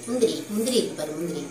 முந்திரி முந்திரி இருக்கு பாரு முந்திரி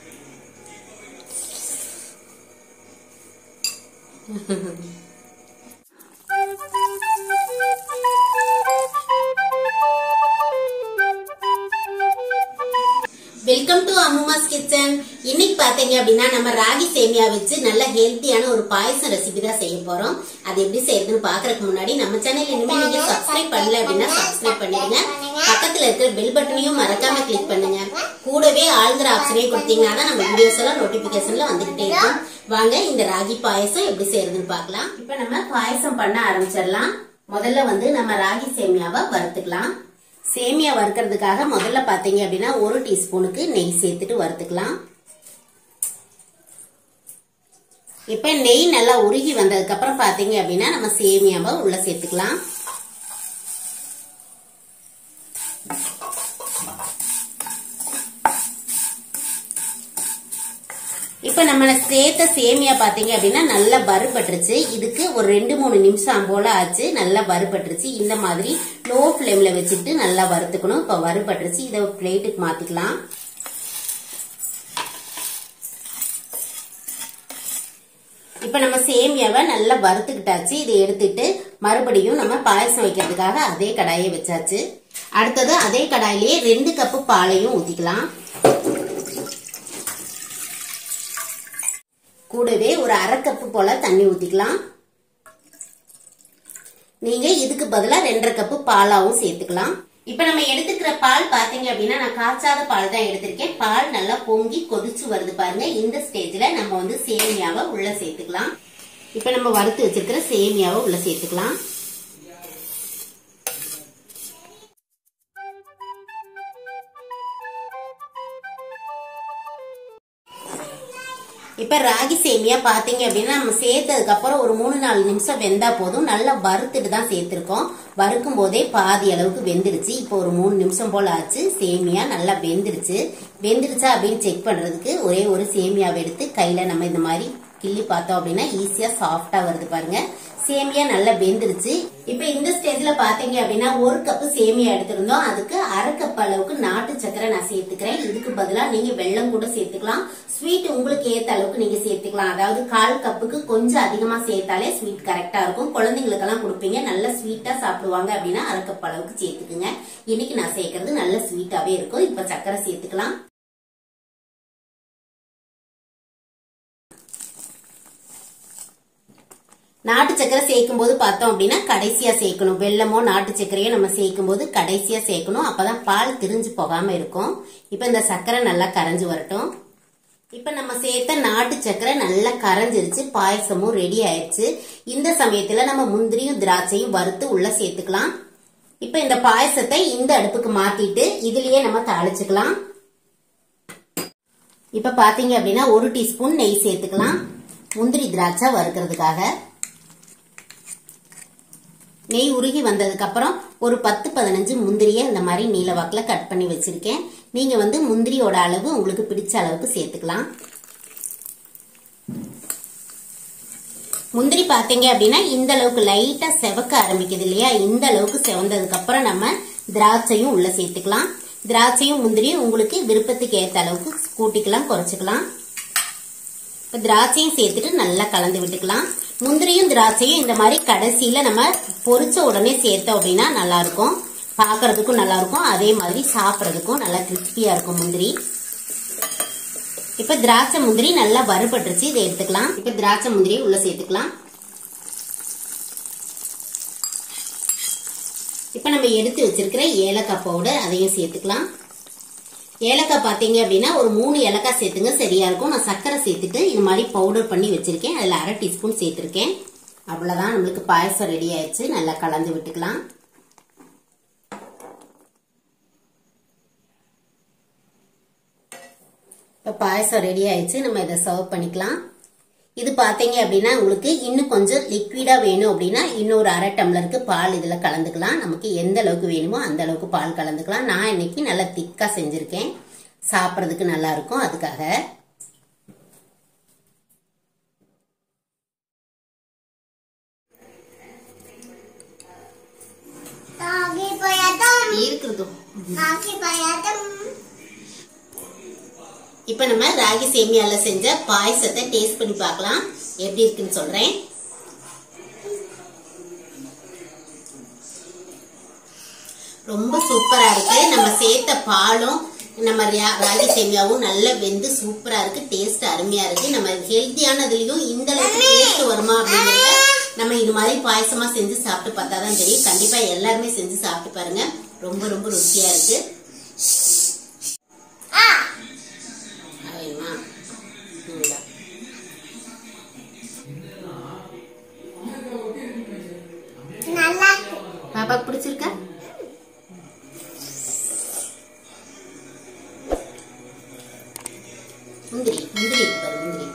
வெல்கம் டு அம்மாஸ் கிச்சன் இன்னைக்கு பாத்தீங்க அப்படின்னா நம்ம ராகி சேமியா வச்சு நல்ல ஹெல்த்தியான ஒரு பாயசம் ரெசிபி தான் செய்ய போறோம் அது எப்படி செய்யறதுன்னு பாக்குறதுக்கு முன்னாடி நம்ம சேனல் இனிமே நீங்க சப்ஸ்கிரைப் பண்ணல அப்படின்னா சப்ஸ்கிரைப் பண்ணிடுங்க பக்கத்துல இருக்கிற பெல் பட்டனையும் மறக்காம கிளிக் பண்ணுங்க கூடவே ஆளுங்கிற ஆப்ஷனையும் கொடுத்தீங்கன்னா தான் நம்ம வீடியோஸ் எல்லாம் நோட்டிபிகேஷன்ல வந்துகிட்டே இருக்கும் வாங்க இந்த ராகி பாயசம் எப்படி செய்யறதுன்னு பார்க்கலாம் இப்ப நம்ம பாயசம் பண்ண ஆரம்பிச்சிடலாம் முதல்ல வந்து நம்ம ராகி சேமியாவை வறுத்துக்கலாம் சேமியா வறுக்கிறதுக்காக முதல்ல பாத்தீங்க அப்படின்னா ஒரு டீஸ்பூனுக்கு நெய் சேர்த்துட்டு வறுத்துக்கலாம் இப்ப நெய் நல்லா உருகி வந்ததுக்கு அப்புறம் பாத்தீங்க அப்படின்னா நம்ம சேமியாவை உள்ள சேர்த்துக்கலாம் இப்ப நம்ம சேர்த்த சேமியா பாத்தீங்க அப்படின்னா நல்லா வறுபட்டுருச்சு இதுக்கு ஒரு ரெண்டு மூணு நிமிஷம் போல ஆச்சு நல்லா வறுபட்டுருச்சு இந்த மாதிரி லோ ஃபிளேம்ல வச்சுட்டு நல்லா வறுத்துக்கணும் இப்ப வறுபட்டுருச்சு இதை பிளேட்டுக்கு மாத்திக்கலாம் இப்ப நம்ம சேமியாவை நல்லா வறுத்துக்கிட்டாச்சு இதை எடுத்துட்டு மறுபடியும் நம்ம பாயசம் வைக்கிறதுக்காக அதே கடாயை வச்சாச்சு அடுத்தது அதே கடாயிலேயே ரெண்டு கப்பு பாலையும் ஊத்திக்கலாம் கூடவே ஒரு அரை கப்பு போல தண்ணி ஊத்திக்கலாம் நீங்க இதுக்கு பதிலா ரெண்டரை கப்பு பாலாவும் சேர்த்துக்கலாம் இப்ப நம்ம எடுத்துக்கிற பால் பாத்தீங்க அப்படின்னா நான் காய்ச்சாத பால் தான் எடுத்திருக்கேன் பால் நல்லா பொங்கி கொதிச்சு வருது பாருங்க இந்த ஸ்டேஜ்ல நம்ம வந்து சேமியாவை உள்ள சேர்த்துக்கலாம் இப்ப நம்ம வறுத்து வச்சிருக்கிற சேமியாவை உள்ள சேர்த்துக்கலாம் இப்ப ராகி சேமியா பாத்தீங்க அப்படின்னா நம்ம சேர்த்ததுக்கு அப்புறம் ஒரு மூணு நாலு நிமிஷம் வெந்தா போதும் நல்லா வறுத்துட்டு தான் சேர்த்திருக்கோம் வறுக்கும் போதே பாதி அளவுக்கு வெந்துருச்சு இப்போ ஒரு மூணு நிமிஷம் போல ஆச்சு சேமியா நல்லா வெந்துருச்சு வெந்துருச்சா அப்படின்னு செக் பண்றதுக்கு ஒரே ஒரு சேமியாவை எடுத்து கையில நம்ம இந்த மாதிரி கிள்ளி பார்த்தோம் அப்படின்னா ஈஸியா சாஃப்டா வருது பாருங்க சேமியா நல்லா வெந்துருச்சு இப்ப இந்த ஸ்டேஜ்ல பாத்தீங்க அப்படின்னா ஒரு கப் சேமியா எடுத்திருந்தோம் அதுக்கு அரை கப் அளவுக்கு நாட்டு சக்கரை நான் சேர்த்துக்கிறேன் இதுக்கு பதிலா நீங்க வெள்ளம் கூட சேர்த்துக்கலாம் ஸ்வீட் உங்களுக்கு ஏத்த அளவுக்கு நீங்க சேர்த்துக்கலாம் அதாவது கால் கப்புக்கு கொஞ்சம் அதிகமா சேர்த்தாலே ஸ்வீட் கரெக்டா இருக்கும் குழந்தைங்களுக்கு எல்லாம் கொடுப்பீங்க நல்ல ஸ்வீட்டா சாப்பிடுவாங்க அப்படின்னா அரை கப் அளவுக்கு சேர்த்துக்குங்க இன்னைக்கு நான் சேர்க்கறது நல்ல ஸ்வீட்டாவே இருக்கும் இப்ப சக்கரை சேர்த்துக்கலாம் நாட்டு சக்கரை சேர்க்கும் போது பார்த்தோம் அப்படின்னா கடைசியா சேர்க்கணும் வெள்ளமோ நாட்டு சக்கரையோ நம்ம சேர்க்கும் போது கடைசியா சேர்க்கணும் அப்பதான் பால் திரிஞ்சு போகாம இருக்கும் இப்ப இந்த சக்கரை நல்லா கரைஞ்சு வரட்டும் இப்ப நம்ம சேர்த்த நாட்டு சக்கரை நல்லா கரைஞ்சிருச்சு பாயசமும் ரெடி ஆயிடுச்சு இந்த சமயத்துல நம்ம முந்திரியும் திராட்சையும் வறுத்து உள்ள சேர்த்துக்கலாம் இப்ப இந்த பாயசத்தை இந்த அடுப்புக்கு மாத்திட்டு இதுலயே நம்ம தாளிச்சுக்கலாம் இப்ப பாத்தீங்க அப்படின்னா ஒரு டீஸ்பூன் நெய் சேர்த்துக்கலாம் முந்திரி திராட்சை வறுக்கிறதுக்காக நெய் உருகி வந்ததுக்கு அப்புறம் ஒரு பத்து பதினஞ்சு முந்திரிய இந்த மாதிரி நீல வாக்கில் கட் பண்ணி வச்சிருக்கேன் நீங்க வந்து முந்திரியோட அளவு உங்களுக்கு பிடிச்ச அளவுக்கு சேர்த்துக்கலாம் முந்திரி பாத்தீங்க அப்படின்னா இந்த அளவுக்கு லைட்டா செவக்க ஆரம்பிக்குது இல்லையா இந்த அளவுக்கு செவந்ததுக்கு அப்புறம் நம்ம திராட்சையும் உள்ள சேர்த்துக்கலாம் திராட்சையும் முந்திரியும் உங்களுக்கு விருப்பத்துக்கு ஏத்த அளவுக்கு கூட்டிக்கலாம் குறைச்சிக்கலாம் இப்ப திராட்சையும் சேர்த்துட்டு நல்லா கலந்து விட்டுக்கலாம் முந்திரியும் திராட்சையும் இந்த மாதிரி கடைசியில நம்ம பொரிச்ச உடனே சேர்த்தோம் அப்படின்னா நல்லா இருக்கும் பாக்குறதுக்கும் நல்லா இருக்கும் அதே மாதிரி சாப்பிட்றதுக்கும் நல்லா கிறிஸ்பியா இருக்கும் முந்திரி இப்ப திராட்சை முந்திரி நல்லா வறுபட்டுருச்சு இதை எடுத்துக்கலாம் இப்ப திராட்சை முந்திரி உள்ள சேர்த்துக்கலாம் இப்ப நம்ம எடுத்து வச்சிருக்கிற ஏலக்காய் பவுடர் அதையும் சேர்த்துக்கலாம் ஏலக்காய் பார்த்தீங்க அப்படின்னா ஒரு மூணு ஏலக்காய் சேர்த்துங்க சரியா இருக்கும் நான் சர்க்கரை சேர்த்துட்டு இந்த மாதிரி பவுடர் பண்ணி வச்சிருக்கேன் அதில் அரை டீஸ்பூன் சேர்த்துருக்கேன் அவ்வளோதான் நம்மளுக்கு பாயசம் ரெடி ஆயிடுச்சு நல்லா கலந்து விட்டுக்கலாம் இப்போ பாயசம் ரெடி ஆயிடுச்சு நம்ம இதை சர்வ் பண்ணிக்கலாம் இது பார்த்தீங்க அப்படின்னா உங்களுக்கு இன்னும் கொஞ்சம் லிக்விடா வேணும் அப்படின்னா இன்னொரு அரை டம்ளருக்கு பால் இதில் கலந்துக்கலாம் நமக்கு எந்த அளவுக்கு வேணுமோ அந்த அளவுக்கு பால் கலந்துக்கலாம் நான் இன்னைக்கு நல்லா திக்கா செஞ்சிருக்கேன் சாப்பிட்றதுக்கு நல்லா இருக்கும் அதுக்காக Doggy boy Adam. இருக்கிறதும் Doggy boy Adam. இப்போ நம்ம ராகி சேமியால செஞ்ச பாயசத்தை டேஸ்ட் பண்ணி பார்க்கலாம் எப்படி இருக்குன்னு சொல்றேன் ரொம்ப சூப்பரா இருக்கு நம்ம சேர்த்த பாலும் நம்ம ரா- ராகி சேமியாவும் நல்லா வெந்து சூப்பரா இருக்கு டேஸ்ட் அருமையா இருக்கு நம்ம ஹெல்த்தியானதுலயும் இந்த அளவுக்கு டேஸ்ட் வருமா அப்படிங்கறத நம்ம இது மாதிரி பாயசமா செஞ்சு சாப்பிட்டு பார்த்தா தான் தெரியும் கண்டிப்பா எல்லாருமே செஞ்சு சாப்பிட்டு பாருங்க ரொம்ப ரொம்ப ருசியா இருக்கு வேணுமா? இந்தா. நல்லா இருக்கு பாப்பாக்கு பிடிச்சிருக்கா முந்திரி முந்திரி இருக்கு பாரு முந்திரி